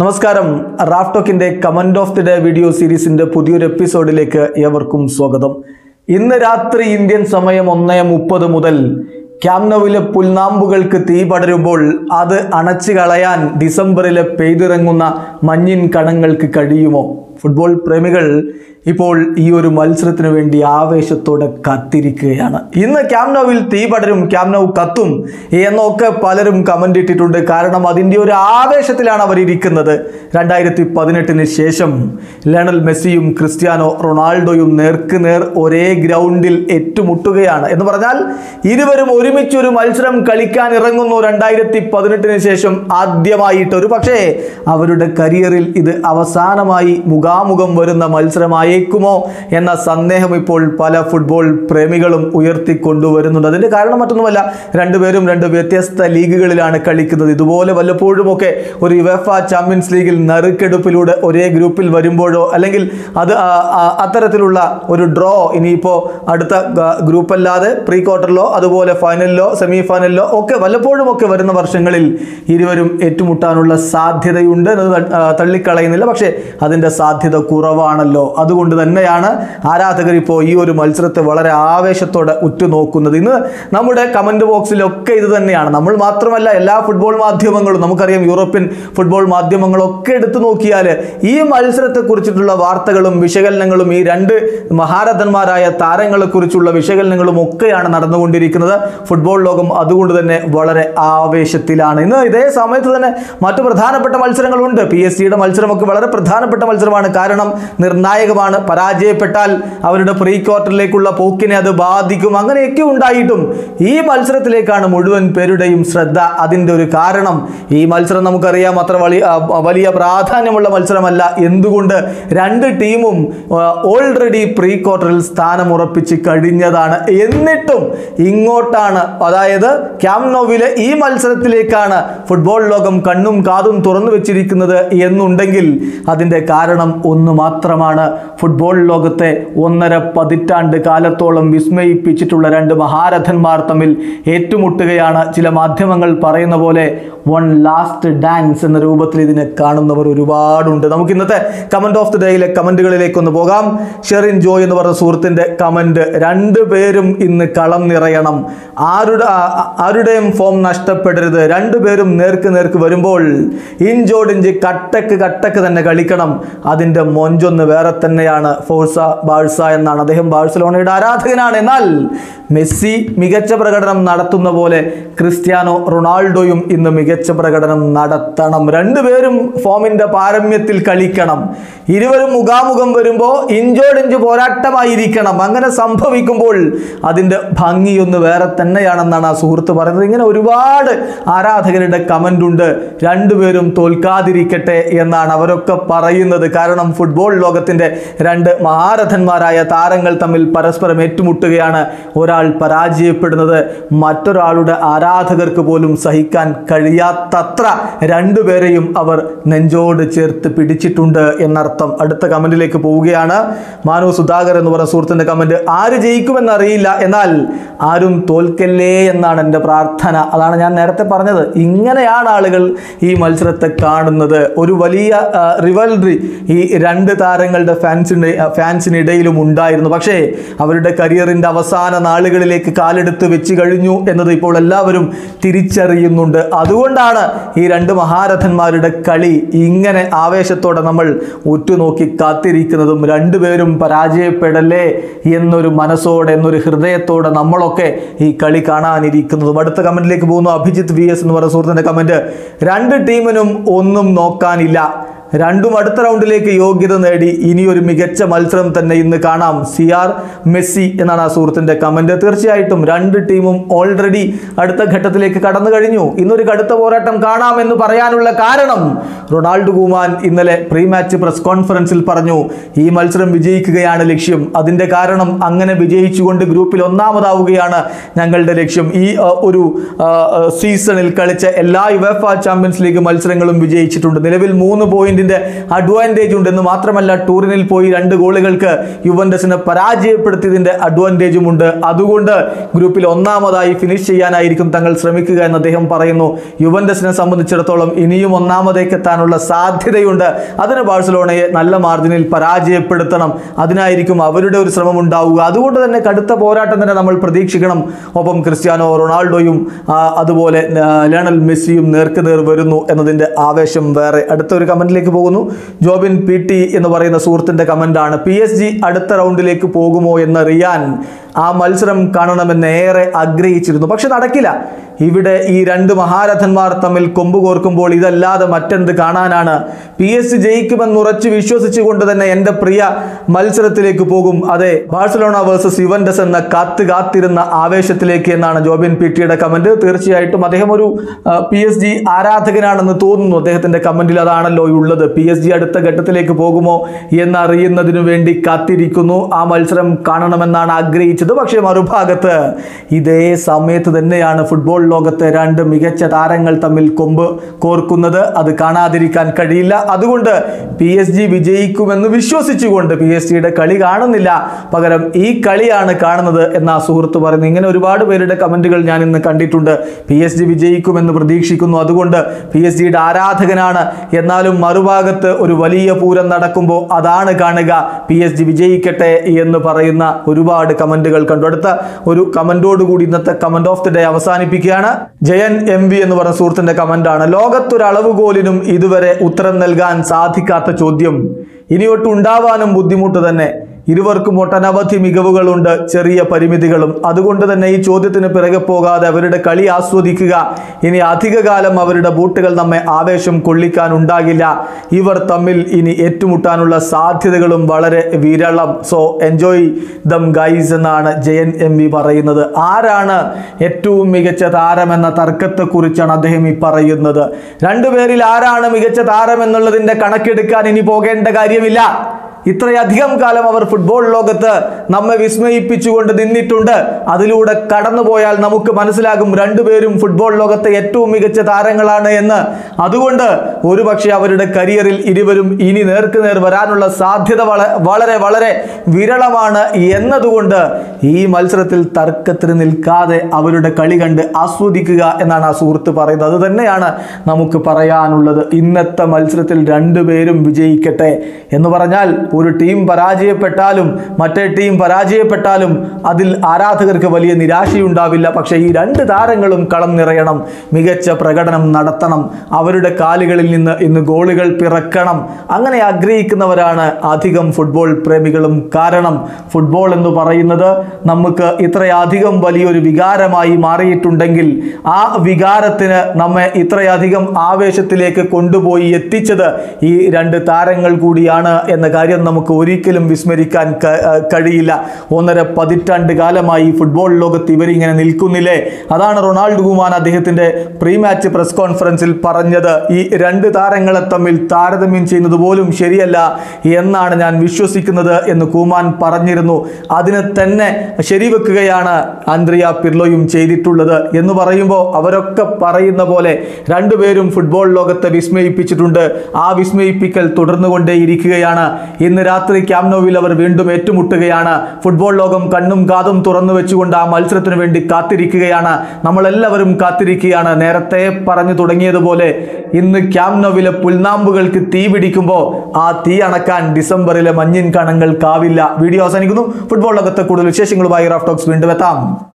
നമസ്കാരം റാഫ് ടോക്കിന്റെ comment of the day video സീരീസിന്റെ പുതിയൊരു എപ്പിസോഡിലേക്ക് ഏവർക്കും സ്വാഗതം ഇന്ന് രാത്രി ഇന്ത്യൻ സമയം ഒന്നേ മുപ്പത് മുതൽ ക്യാമ്നോവിലെ പുൽനാമ്പുകൾക്ക് തീ പടരുമ്പോൾ അത് അണച്ചു കളയാൻ ഡിസംബറിലെ പെയ്തിറങ്ങുന്ന മഞ്ഞിൻ കണങ്ങൾക്ക് കഴിയുമോ ഫുട്ബോൾ പ്രേമികൾ ഇപ്പോൾ ഈ ഒരു മത്സരത്തിന് വേണ്ടി ആവേശത്തോടെ കാത്തിരിക്കുകയാണ് ഇന്ന് ക്യാമ്നോവിൽ തീ പടരും ക്യാമ്നോ കത്തും എന്നൊക്കെ പലരും കമന്റ് ഇട്ടിട്ടുണ്ട് കാരണം അതിൻ്റെ ഒരു ആവേശത്തിലാണ് അവർ ഇരിക്കുന്നത് രണ്ടായിരത്തി പതിനെട്ടിന് ശേഷം ലയണൽ മെസ്സിയും ക്രിസ്ത്യാനോ റൊണാൾഡോയും നേർക്ക് നേർ ഒരേ ഗ്രൗണ്ടിൽ ഏറ്റുമുട്ടുകയാണ് എന്ന് പറഞ്ഞാൽ ഇരുവരും ഒരുമിച്ചൊരു മത്സരം കളിക്കാൻ ഇറങ്ങുന്നു രണ്ടായിരത്തി പതിനെട്ടിന് ശേഷം ആദ്യമായിട്ട് ഒരു പക്ഷേ അവരുടെ കരിയറിൽ ഇത് അവസാനമായി മുഖാമുഖം വരുന്ന മത്സരമായേക്കുമോ എന്ന സന്ദേഹം ഇപ്പോൾ പല ഫുട്ബോൾ പ്രേമികളും ഉയർത്തിക്കൊണ്ടുവരുന്നുണ്ട് അതിൻ്റെ കാരണം മറ്റൊന്നുമല്ല രണ്ടുപേരും രണ്ട് വ്യത്യസ്ത ലീഗുകളിലാണ് കളിക്കുന്നത് ഇതുപോലെ വല്ലപ്പോഴുമൊക്കെ ഒരു യുവഫ ചാമ്പ്യൻസ് ലീഗിൽ നറുക്കെടുപ്പിലൂടെ ഒരേ ഗ്രൂപ്പിൽ വരുമ്പോഴോ അല്ലെങ്കിൽ അത് ആ, ആ, അത്തരത്തിലുള്ള ഒരു ഡ്രോ ഇനിയിപ്പോൾ അടുത്ത ഗ- ഗ്രൂപ്പല്ലാതെ പ്രീ ക്വാർട്ടറിലോ അതുപോലെ ഫൈനലിലോ സെമി ഫൈനലിലോ ഒക്കെ വല്ലപ്പോഴും ഒക്കെ വരുന്ന വർഷങ്ങളിൽ ഇരുവരും ഏറ്റുമുട്ടാനുള്ള സാധ്യതയുണ്ട് എന്നത് ത- ആ, തള്ളിക്കളയുന്നില്ല പക്ഷേ അതിൻ്റെ സാധ്യത കുറവാണല്ലോ അതുകൊണ്ട് തന്നെയാണ് ആരാധകർ ഇപ്പോൾ ഈ ഒരു മത്സരത്തെ വളരെ ആവേശത്തോടെ ഉറ്റുനോക്കുന്നത് ഇന്ന് നമ്മുടെ കമൻറ്റ് ബോക്സിലൊക്കെ ഇത് തന്നെയാണ് നമ്മൾ മാത്രമല്ല എല്ലാ ഫുട്ബോൾ മാധ്യമങ്ങളും നമുക്കറിയാം യൂറോപ്യൻ ഫുട്ബോൾ മാധ്യമങ്ങളൊക്കെ എടുത്തു നോക്കിയാൽ ഈ മത്സരത്തെക്കുറിച്ചിട്ടുള്ള വാർത്തകളും വിശകലനങ്ങളും ഈ രണ്ട് മഹാരഥന്മാരായ താരങ്ങളെക്കുറിച്ചുള്ള വിശകലനങ്ങളും ഒക്കെയാണ് നടന്നുകൊണ്ടിരിക്കുന്നത് ഫുട്ബോൾ ലോകം അതുകൊണ്ട് തന്നെ വളരെ ആവേശത്തിലാണ് ഇന്ന് ഇതേ സമയത്ത് തന്നെ മറ്റു പ്രധാനപ്പെട്ട മത്സരങ്ങളുണ്ട് പി എസ് സിയുടെ മത്സരമൊക്കെ വളരെ പ്രധാനപ്പെട്ട മത്സരമാണ് കാരണം നിർണായകമാണ് പരാജയപ്പെട്ടാൽ അവരുടെ പ്രീ ക്വാർട്ടറിലേക്കുള്ള പോക്കിനെ അത് ബാധിക്കും അങ്ങനെയൊക്കെ ഉണ്ടായിട്ടും ഈ മത്സരത്തിലേക്കാണ് മുഴുവൻ പേരുടെയും ശ്രദ്ധ അതിൻ്റെ ഒരു കാരണം ഈ മത്സരം നമുക്കറിയാം അത്ര വലിയ ആ, വലിയ പ്രാധാന്യമുള്ള മത്സരമല്ല എന്തുകൊണ്ട് രണ്ട് ടീമും ഓൾറെഡി പ്രീ ക്വാർട്ടറിൽ സ്ഥാനം ഉറപ്പിച്ച് കഴിഞ്ഞതാണ് എന്നിട്ടും ഇങ്ങോട്ടാണ് അതായത് ക്യാംനോവിലെ ഈ മത്സരത്തിലേക്കാണ് ഫുട്ബോൾ ലോകം കണ്ണും കാതും തുറന്നു വെച്ചിരിക്കുന്നത് എന്നുണ്ടെങ്കിൽ അതിൻ്റെ കാരണം ഒന്ന് മാത്രമാണ് ഫുട്ബോൾ ലോകത്തെ ഒന്നര പതിറ്റാണ്ട് കാലത്തോളം വിസ്മയിപ്പിച്ചിട്ടുള്ള രണ്ട് മഹാരഥന്മാർ തമ്മിൽ ഏറ്റുമുട്ടുകയാണ് ചില മാധ്യമങ്ങൾ പറയുന്ന പോലെ വൺ ലാസ്റ്റ് ഡാൻസ് എന്ന രൂപത്തിൽ ഇതിനെ കാണുന്നവർ ഒരുപാടുണ്ട് നമുക്ക് ഇന്നത്തെ കമന്റ് ഓഫ് ദി ഡേയിലെ കമന്റുകളിലേക്ക് ഒന്ന് പോകാം ഷെറിൻ ജോയ് എന്ന് പറഞ്ഞ സുഹൃത്തിന്റെ കമന്റ് രണ്ടുപേരും ഇന്ന് കളം നിറയണം ആരുടെ ആ- ആരുടെയും ഫോം നഷ്ടപ്പെടരുത് രണ്ടുപേരും നേർക്ക് നേർക്ക് വരുമ്പോൾ ഇഞ്ചോടിഞ്ച് കട്ടക്ക് കട്ടക്ക് തന്നെ കളിക്കണം അതിൻ്റെ മൊഞ്ചൊന്ന് വേറെ തന്നെയാണ് ഫോഴ്സ ബാഴ്സ എന്നാണ് അദ്ദേഹം ബാഴ്സലോണയുടെ ആരാധകനാണ് എന്നാൽ മെസ്സി മികച്ച പ്രകടനം നടത്തുന്ന പോലെ ക്രിസ്ത്യാനോ റൊണാൾഡോയും ഇന്ന് മികച്ച പ്രകടനം നടത്തണം രണ്ടുപേരും ഫോമിന്റെ പാരമ്യത്തിൽ കളിക്കണം ഇരുവരും മുഖാമുഖം വരുമ്പോൾ ഇഞ്ചോടിഞ്ച് പോരാട്ടമായിരിക്കണം അങ്ങനെ സംഭവിക്കുമ്പോൾ അതിൻ്റെ ഭംഗിയൊന്ന് വേറെ തന്നെയാണെന്നാണ് ആ സുഹൃത്ത് പറയുന്നത് ഇങ്ങനെ ഒരുപാട് ആരാധകരുടെ കമൻ്റ് ഉണ്ട് രണ്ടുപേരും തോൽക്കാതിരിക്കട്ടെ എന്നാണ് അവരൊക്കെ പറയുന്നത് കാരണം ഫുട്ബോൾ ലോകത്തിൻ്റെ രണ്ട് മഹാരഥന്മാരായ താരങ്ങൾ തമ്മിൽ പരസ്പരം ഏറ്റുമുട്ടുകയാണ് ഒരാൾ പരാജയപ്പെടുന്നത് മറ്റൊരാളുടെ ആരാധകർക്ക് പോലും സഹിക്കാൻ കഴിയാത്തത്ര രണ്ടുപേരെയും അവർ നെഞ്ചോട് ചേർത്ത് പിടിച്ചിട്ടുണ്ട് എന്നർത്ഥം അടുത്ത കമന്റിലേക്ക് പോവുകയാണ് മാനു സുധാകർ എന്ന് പറഞ്ഞ സുഹൃത്തിൻ്റെ കമന്റ് ആര് ജയിക്കുമെന്നറിയില്ല എന്നാൽ ആരും തോൽക്കല്ലേ എന്നാണ് എൻ്റെ പ്രാർത്ഥന അതാണ് ഞാൻ നേരത്തെ പറഞ്ഞത് ഇങ്ങനെയാണ് ആളുകൾ ഈ മത്സരത്തെ കാണുന്നത് ഒരു വലിയ റിവൽറി ഈ രണ്ട് താരങ്ങളുടെ ഫാൻസിൻ്റെ ഫാൻസിനിടയിലും ഉണ്ടായിരുന്നു പക്ഷേ അവരുടെ കരിയറിൻ്റെ അവസാന നാളുകളിലേക്ക് കാലെടുത്ത് വെച്ച് കഴിഞ്ഞു എന്നത് ഇപ്പോൾ എല്ലാവരും തിരിച്ചറിയുന്നുണ്ട് അതുകൊണ്ടാണ് ഈ രണ്ട് മഹാരഥന്മാരുടെ കളി ഇങ്ങനെ ആവേശത്തോടെ നമ്മൾ ഉറ്റുനോക്കി കാത്തിരിക്കുന്നതും രണ്ടുപേരും പരാജയപ്പെടല്ലേ എന്നൊരു മനസ്സോടെ എന്നൊരു ഹൃദയത്തോടെ നമ്മളൊക്കെ ഈ കളി കാണാനിരിക്കുന്നതും അടുത്ത കമന്റിലേക്ക് പോകുന്നു അഭിജിത്ത് വി എസ് എന്ന് പറയുന്ന സുഹൃത്തിൻ്റെ കമന്റ് രണ്ട് ടീമിനും ഒന്നും നോക്കാനില്ല രണ്ടും അടുത്ത റൗണ്ടിലേക്ക് യോഗ്യത നേടി ഇനിയൊരു മികച്ച മത്സരം തന്നെ ഇന്ന് കാണാം സി ആർ മെസ്സി എന്നാണ് ആ സുഹൃത്തിൻ്റെ കമൻറ്റ് തീർച്ചയായിട്ടും രണ്ട് ടീമും ഓൾറെഡി അടുത്ത ഘട്ടത്തിലേക്ക് കടന്നു കഴിഞ്ഞു ഇന്നൊരു കടുത്ത പോരാട്ടം കാണാമെന്ന് പറയാനുള്ള കാരണം റൊണാൾഡോ ഗൂമാൻ ഇന്നലെ പ്രീ മാച്ച് പ്രസ് കോൺഫറൻസിൽ പറഞ്ഞു ഈ മത്സരം വിജയിക്കുകയാണ് ലക്ഷ്യം അതിൻ്റെ കാരണം അങ്ങനെ വിജയിച്ചുകൊണ്ട് ഗ്രൂപ്പിൽ ഒന്നാമതാവുകയാണ് ഞങ്ങളുടെ ലക്ഷ്യം ഈ ആ, ഒരു ആ, ആ, സീസണിൽ കളിച്ച എല്ലാ യുവേഫ ചാമ്പ്യൻസ് ലീഗ് മത്സരങ്ങളും വിജയിച്ചിട്ടുണ്ട് നിലവിൽ മൂന്ന് പോയിന്റ് പോയിന്റിന്റെ അഡ്വാൻറ്റേജ് ഉണ്ട് എന്ന് മാത്രമല്ല ടൂറിനിൽ പോയി രണ്ട് ഗോളുകൾക്ക് യുവൻഡസിനെ പരാജയപ്പെടുത്തിയതിന്റെ അഡ്വാൻറ്റേജും ഉണ്ട് അതുകൊണ്ട് ഗ്രൂപ്പിൽ ഒന്നാമതായി ഫിനിഷ് ചെയ്യാനായിരിക്കും തങ്ങൾ ശ്രമിക്കുക എന്ന് അദ്ദേഹം പറയുന്നു യുവൻഡസിനെ സംബന്ധിച്ചിടത്തോളം ഇനിയും ഒന്നാമതേക്ക് എത്താനുള്ള സാധ്യതയുണ്ട് അതിന് ബാഴ്സലോണയെ നല്ല മാർജിനിൽ പരാജയപ്പെടുത്തണം അതിനായിരിക്കും അവരുടെ ഒരു ശ്രമം ഉണ്ടാവുക അതുകൊണ്ട് തന്നെ കടുത്ത പോരാട്ടം തന്നെ നമ്മൾ പ്രതീക്ഷിക്കണം ഒപ്പം ക്രിസ്ത്യാനോ റൊണാൾഡോയും ആ, അതുപോലെ ആ, ലയണൽ മെസ്സിയും നേർക്കുനേർ വരുന്നു എന്നതിൻ്റെ ആവേശം വേറെ അടുത്ത ഒരു കമന്റിലേക്ക് പോകുന്നു ജോബിൻ പി ടി എന്ന് പറയുന്ന സുഹൃത്തിൻ്റെ കമൻ്റാണ് പി എസ് ജി അടുത്ത റൗണ്ടിലേക്ക് പോകുമോ എന്നറിയാൻ ആ മത്സരം കാണണമെന്ന് ഏറെ ആഗ്രഹിച്ചിരുന്നു പക്ഷെ നടക്കില്ല ഇവിടെ ഈ രണ്ട് മഹാരഥന്മാർ തമ്മിൽ കൊമ്പ് കോർക്കുമ്പോൾ ഇതല്ലാതെ മറ്റെന്ത് കാണാനാണ് പി എസ് സി ജയിക്കുമെന്ന് ഉറച്ചു വിശ്വസിച്ചുകൊണ്ട് തന്നെ എൻ്റെ പ്രിയ മത്സരത്തിലേക്ക് പോകും അതെ ബാഴ്സലോണ വേഴ്സസ് യുവൻഡസ് എന്ന കാത്ത് കാത്തിരുന്ന ആവേശത്തിലേക്ക് എന്നാണ് ജോബിൻ പി ടിയുടെ കമന്റ് തീർച്ചയായിട്ടും അദ്ദേഹം ഒരു പി എസ് ജി ആരാധകനാണെന്ന് തോന്നുന്നു അദ്ദേഹത്തിന്റെ കമന്റിൽ അതാണല്ലോ ഉള്ളത് പി എസ് ജി അടുത്ത ഘട്ടത്തിലേക്ക് പോകുമോ എന്നറിയുന്നതിനു വേണ്ടി കാത്തിരിക്കുന്നു ആ മത്സരം കാണണമെന്നാണ് ആഗ്രഹിച്ചത് പക്ഷേ മറുഭാഗത്ത് ഇതേ സമയത്ത് തന്നെയാണ് ഫുട്ബോൾ ലോകത്തെ രണ്ട് മികച്ച താരങ്ങൾ തമ്മിൽ കൊമ്പ് കോർക്കുന്നത് അത് കാണാതിരിക്കാൻ കഴിയില്ല അതുകൊണ്ട് പി എസ് ജി വിജയിക്കുമെന്ന് വിശ്വസിച്ചുകൊണ്ട് പി എസ് ജിയുടെ കളി കാണുന്നില്ല പകരം ഈ കളിയാണ് കാണുന്നത് എന്ന ആ സുഹൃത്ത് പറയുന്നു ഇങ്ങനെ ഒരുപാട് പേരുടെ കമന്റുകൾ ഞാൻ ഇന്ന് കണ്ടിട്ടുണ്ട് പി എസ് ജി വിജയിക്കുമെന്ന് പ്രതീക്ഷിക്കുന്നു അതുകൊണ്ട് പി എസ് ജിയുടെ ആരാധകനാണ് എന്നാലും മറുഭാഗത്ത് ഒരു വലിയ പൂരം നടക്കുമ്പോൾ അതാണ് കാണുക പി എസ് ജി വിജയിക്കട്ടെ എന്ന് പറയുന്ന ഒരുപാട് കമന്റുകൾ കണ്ടു അടുത്ത ഒരു കമന്റോടുകൂടി ഇന്നത്തെ കമന്റ് ഓഫ് ദി ഡേ അവസാനിപ്പിക്കുകയാണ് ജയൻ എം വി എന്ന് പറഞ്ഞ സുഹൃത്തിന്റെ കമന്റാണ് ലോകത്തൊരു അളവുകോലിനും ഇതുവരെ ഉത്തരം നൽകാൻ സാധിക്കാത്ത ചോദ്യം ഇനിയൊട്ട് ഉണ്ടാവാനും ബുദ്ധിമുട്ട് തന്നെ ഇരുവർക്കും ഒട്ടനവധി മികവുകളുണ്ട് ചെറിയ പരിമിതികളും അതുകൊണ്ട് തന്നെ ഈ ചോദ്യത്തിന് പിറകെ പോകാതെ അവരുടെ കളി ആസ്വദിക്കുക ഇനി അധികകാലം അവരുടെ ബൂട്ടുകൾ നമ്മെ ആവേശം കൊള്ളിക്കാൻ ഉണ്ടാകില്ല ഇവർ തമ്മിൽ ഇനി ഏറ്റുമുട്ടാനുള്ള സാധ്യതകളും വളരെ വിരളം സോ എൻജോയ് ദം ഗൈസ് എന്നാണ് ജയൻ എം വി പറയുന്നത് ആരാണ് ഏറ്റവും മികച്ച താരമെന്ന തർക്കത്തെക്കുറിച്ചാണ് അദ്ദേഹം ഈ പറയുന്നത് രണ്ടുപേരിൽ ആരാണ് മികച്ച താരം എന്നുള്ളതിന്റെ കണക്കെടുക്കാൻ ഇനി പോകേണ്ട കാര്യമില്ല ഇത്രയധികം കാലം അവർ ഫുട്ബോൾ ലോകത്ത് നമ്മെ വിസ്മയിപ്പിച്ചുകൊണ്ട് നിന്നിട്ടുണ്ട് അതിലൂടെ കടന്നുപോയാൽ നമുക്ക് മനസ്സിലാകും രണ്ടുപേരും ഫുട്ബോൾ ലോകത്തെ ഏറ്റവും മികച്ച താരങ്ങളാണ് എന്ന് അതുകൊണ്ട് ഒരുപക്ഷെ അവരുടെ കരിയറിൽ ഇരുവരും ഇനി നേർക്ക് നേർ വരാനുള്ള സാധ്യത വള വളരെ വളരെ വിരളമാണ് എന്നതുകൊണ്ട് ഈ മത്സരത്തിൽ തർക്കത്തിന് നിൽക്കാതെ അവരുടെ കളി കണ്ട് ആസ്വദിക്കുക എന്നാണ് ആ സുഹൃത്ത് പറയുന്നത് അത് തന്നെയാണ് നമുക്ക് പറയാനുള്ളത് ഇന്നത്തെ മത്സരത്തിൽ രണ്ടുപേരും വിജയിക്കട്ടെ എന്ന് പറഞ്ഞാൽ ഒരു ടീം പരാജയപ്പെട്ടാലും മറ്റേ ടീം പരാജയപ്പെട്ടാലും അതിൽ ആരാധകർക്ക് വലിയ നിരാശയുണ്ടാവില്ല പക്ഷേ ഈ രണ്ട് താരങ്ങളും കളം നിറയണം മികച്ച പ്രകടനം നടത്തണം അവരുടെ കാലുകളിൽ നിന്ന് ഇന്ന് ഗോളുകൾ പിറക്കണം അങ്ങനെ ആഗ്രഹിക്കുന്നവരാണ് അധികം ഫുട്ബോൾ പ്രേമികളും കാരണം ഫുട്ബോൾ എന്ന് പറയുന്നത് നമുക്ക് ഇത്രയധികം വലിയൊരു വികാരമായി മാറിയിട്ടുണ്ടെങ്കിൽ ആ വികാരത്തിന് നമ്മെ ഇത്രയധികം ആവേശത്തിലേക്ക് കൊണ്ടുപോയി എത്തിച്ചത് ഈ രണ്ട് താരങ്ങൾ കൂടിയാണ് എന്ന കാര്യം നമുക്ക് ഒരിക്കലും വിസ്മരിക്കാൻ ക- ആ, കഴിയില്ല ഒന്നര പതിറ്റാണ്ട് കാലമായി ഫുട്ബോൾ ലോകത്ത് ഇവരിങ്ങനെ നിൽക്കുന്നില്ലേ അതാണ് റൊണാൾഡോ കുമാൻ അദ്ദേഹത്തിന്റെ പ്രീ മാച്ച് പ്രസ് കോൺഫറൻസിൽ പറഞ്ഞത് ഈ രണ്ട് താരങ്ങളെ തമ്മിൽ താരതമ്യം ചെയ്യുന്നത് പോലും ശരിയല്ല എന്നാണ് ഞാൻ വിശ്വസിക്കുന്നത് എന്ന് കുമാൻ പറഞ്ഞിരുന്നു അതിനെ തന്നെ ശരിവെക്കുകയാണ് ആന്ദ്രിയ പിർലോയും ചെയ്തിട്ടുള്ളത് എന്ന് പറയുമ്പോൾ അവരൊക്കെ പറയുന്ന പോലെ രണ്ടുപേരും ഫുട്ബോൾ ലോകത്തെ വിസ്മയിപ്പിച്ചിട്ടുണ്ട് ആ വിസ്മയിപ്പിക്കൽ തുടർന്നുകൊണ്ടേയിരിക്കുകയാണ് ഇന്ന് രാത്രി ക്യാമ്നോവിൽ അവർ വീണ്ടും ഏറ്റുമുട്ടുകയാണ് ഫുട്ബോൾ ലോകം കണ്ണും കാതും തുറന്നു വെച്ചുകൊണ്ട് ആ മത്സരത്തിന് വേണ്ടി കാത്തിരിക്കുകയാണ് നമ്മളെല്ലാവരും കാത്തിരിക്കുകയാണ് നേരത്തെ പറഞ്ഞു തുടങ്ങിയതുപോലെ ഇന്ന് ക്യാമ്നോവിലെ പുൽനാമ്പുകൾക്ക് തീ പിടിക്കുമ്പോൾ ആ തീ അണക്കാൻ ഡിസംബറിലെ മഞ്ഞിൻ കണങ്ങൾക്കാവില്ല വീഡിയോ അവസാനിക്കുന്നു ഫുട്ബോൾ ലോകത്തെ കൂടുതൽ വിശേഷങ്ങളുമായി റാഫ് ടോക്സ് വീണ്ടും എത്താം